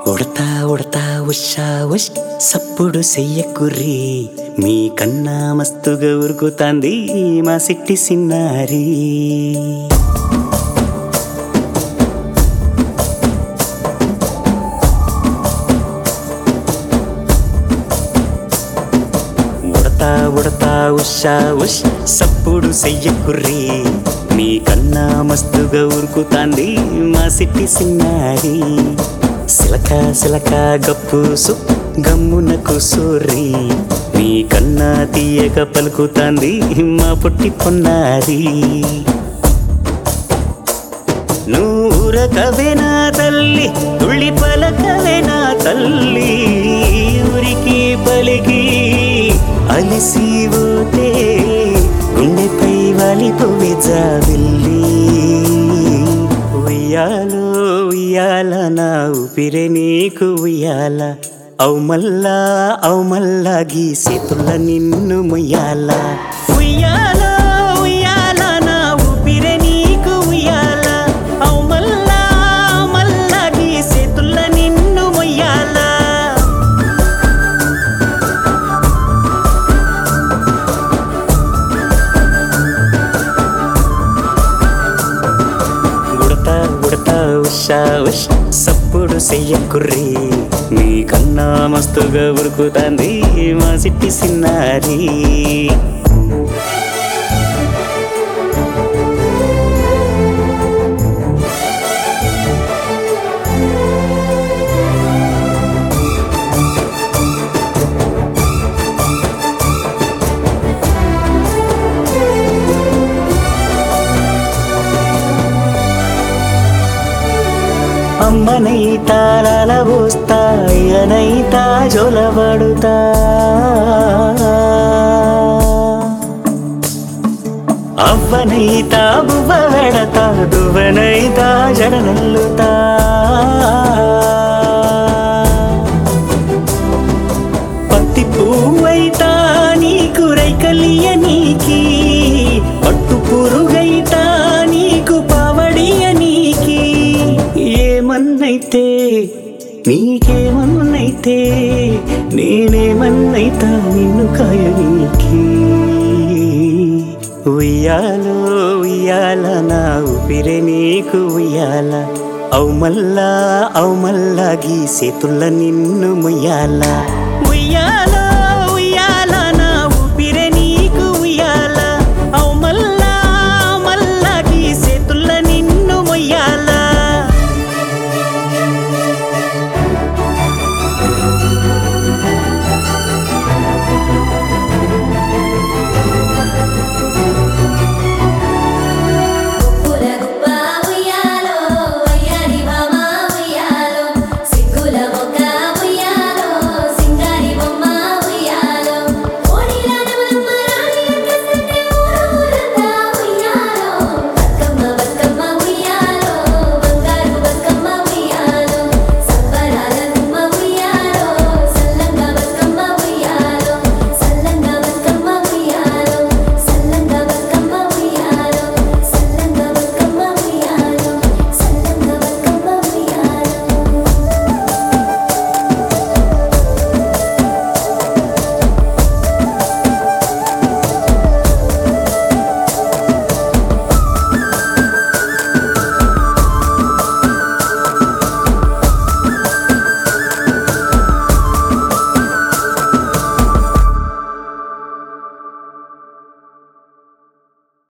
ఉడతా ఉడతా ఉషా ఉష్ సప్పుడు చెయ్యకుర్రి మీ కన్నా మస్తుగా ఉరుకుతాంది మా సిట్టి సిన్నారి ఉడతా ఉడతా ఉషా ఉష్ సప్పుడు చెయ్యకుర్రి మీ కన్నా మస్తుగా ఉరుకుతాంది మా సిట్టి సిన్నారి సిలక సిలక గప్పు సు గమ్మున కూసూరి మీ కన్నా తీయక పలుకుతాంది మా పొట్టి పొన్నారి నూరకవేనా తల్లి తుళ్ళి పలకవేనా తల్లి ఊరికి పలికి అలిసి పోతే గుండెపై వాలిపోవే జాబిల్లి ఉయ్యాలో ఉయ్యాల నా ఊపిరే నీకు ఉయ్యాల అవు మల్లా అవు మల్లా గీసేతుల్ల నిన్ను ముయ్యాల ఉయ్యాల ఉయ్యాల నా ఊపిరే నీకు ఉయ్యాల అవు మల్లా అవు మల్లా గీసేతుల్ల నిన్ను ముయ్యాల ఉడతా ఉడతా ఉషా ఉష్ సప్పుడు చెయ్యకుర్రి మీ కన్నా మస్తుగా ఉరుకుతాంది మా సిట్టి సిన్నారి అమ్మనైతా లలబోస్తా అయ్యనైతా జొలబడుతా అవ్వనైతా బువ్వ వెడతా దువ్వనైతా జడనల్లుతా పత్తి పువ్వైతా నీకు రైకలియ నీకి పట్టు పురుగైతా నీకు పావడియ నీకి ఏమన్నైతే నీకేమన్నైతే నేనేమన్నైతా నిన్ను కాయ నీకి ఉయ్యాలో ఉయ్యాల నా ఊపిరే నీకు ఉయ్యాల అవు మల్లా అవు మల్లా గీసేతుల్ల నిన్ను ముయ్యాల ఉయ్యాల